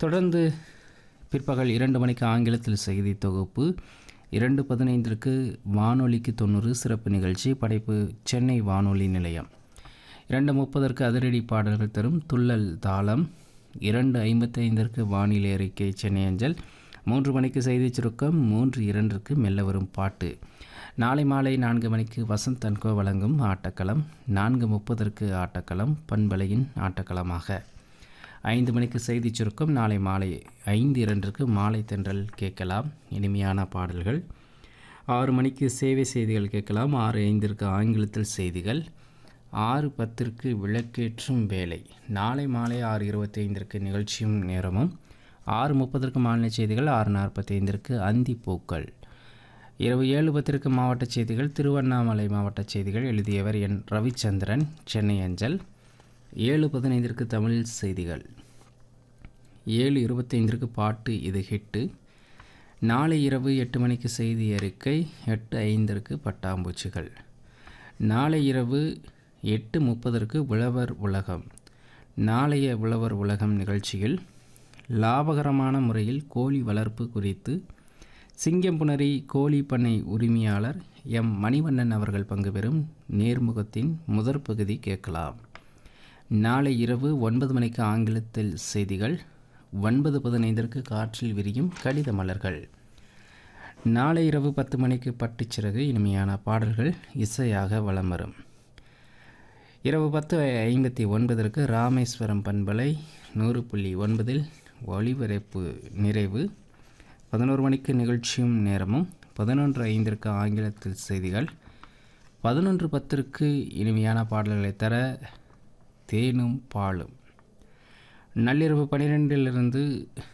தொடர்ந்து பிற்பகல் இரண்டு மணிக்கு ஆங்கிலத்தில் செய்தி தொகுப்பு இரண்டு பதினைந்திற்கு வானொலிக்கு தொண்ணூறு சிறப்பு நிகழ்ச்சி படைப்பு சென்னை வானொலி நிலையம் இரண்டு முப்பதற்கு அதிரடி பாடல்கள் தரும் துள்ளல் தாளம் இரண்டு ஐம்பத்தைந்திற்கு வானிலை அறிக்கை சென்னை அஞ்சல் மூன்று மணிக்கு செய்தி சுருக்கம் மூன்று இரண்டிற்கு மெல்ல வரும் பாட்டு நாளை மாலை நான்கு மணிக்கு வசந்த் அன்கோ வழங்கும் ஆட்டக்களம் நான்கு முப்பதற்கு ஆட்டக்களம் பண்பலையின் ஆட்டக்களமாக ஐந்து மணிக்கு செய்தி சுருக்கம் நாளை மாலை ஐந்து இரண்டிற்கு மாலை தென்றல் கேட்கலாம் இனிமையான பாடல்கள் ஆறு மணிக்கு சேவை செய்திகள் கேட்கலாம் ஆறு ஐந்திற்கு ஆங்கிலத்தில் செய்திகள் ஆறு பத்திற்கு விளக்கேற்றும் வேலை நாளை மாலை ஆறு இருபத்தி ஐந்திற்கு நிகழ்ச்சியும் நேரமும் ஆறு முப்பதற்கு மாநில செய்திகள் ஆறு நாற்பத்தி ஐந்திற்கு அந்தி பூக்கள் இரவு ஏழு பத்திற்கு மாவட்ட செய்திகள் திருவண்ணாமலை மாவட்ட செய்திகள் எழுதியவர் என் ரவிச்சந்திரன் சென்னை அஞ்சல் ஏழு பதினைந்திற்கு தமிழ் செய்திகள் ஏழு இருபத்தைந்திற்கு பாட்டு இது ஹிட்டு நாளை இரவு எட்டு மணிக்கு செய்தி அறிக்கை எட்டு ஐந்திற்கு பட்டாம்பூச்சிகள் நாளை இரவு எட்டு முப்பதற்கு உழவர் உலகம் நாளைய உழவர் உலகம் நிகழ்ச்சியில் லாபகரமான முறையில் கோழி வளர்ப்பு குறித்து சிங்கம்புணரி கோழி பண்ணை உரிமையாளர் எம் மணிவண்ணன் அவர்கள் பங்கு பெறும் நேர்முகத்தின் முதற் பகுதி கேட்கலாம் நாளை இரவு ஒன்பது மணிக்கு ஆங்கிலத்தில் செய்திகள் ஒன்பது பதினைந்திற்கு காற்றில் விரியும் கடித மலர்கள் நாளை இரவு பத்து மணிக்கு பட்டுச்சிறகு இனிமையான பாடல்கள் இசையாக வலம் வரும் இரவு பத்து ஐம்பத்தி ஒன்பதற்கு ராமேஸ்வரம் பண்பலை நூறு புள்ளி ஒன்பதில் ஒளிபரப்பு நிறைவு பதினோரு மணிக்கு நிகழ்ச்சியும் நேரமும் பதினொன்று ஐந்திற்கு ஆங்கிலத்தில் செய்திகள் பதினொன்று பத்திற்கு இனிமையான பாடல்களை தர தேனும் பாலும் நள்ளிரவு பன்னிரெண்டிலிருந்து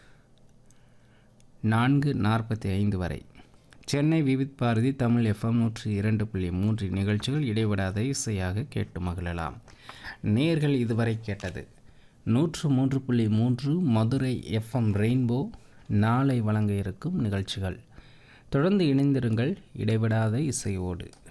நான்கு நாற்பத்தி ஐந்து வரை சென்னை விவித் பாரதி தமிழ் எஃப்எம் நூற்றி இரண்டு புள்ளி மூன்று நிகழ்ச்சிகள் இடைவிடாத இசையாக கேட்டு மகிழலாம் நேர்கள் இதுவரை கேட்டது நூற்று மூன்று புள்ளி மூன்று மதுரை எஃப்எம் ரெயின்போ நாளை வழங்க இருக்கும் நிகழ்ச்சிகள் தொடர்ந்து இணைந்திருங்கள் இடைவிடாத இசையோடு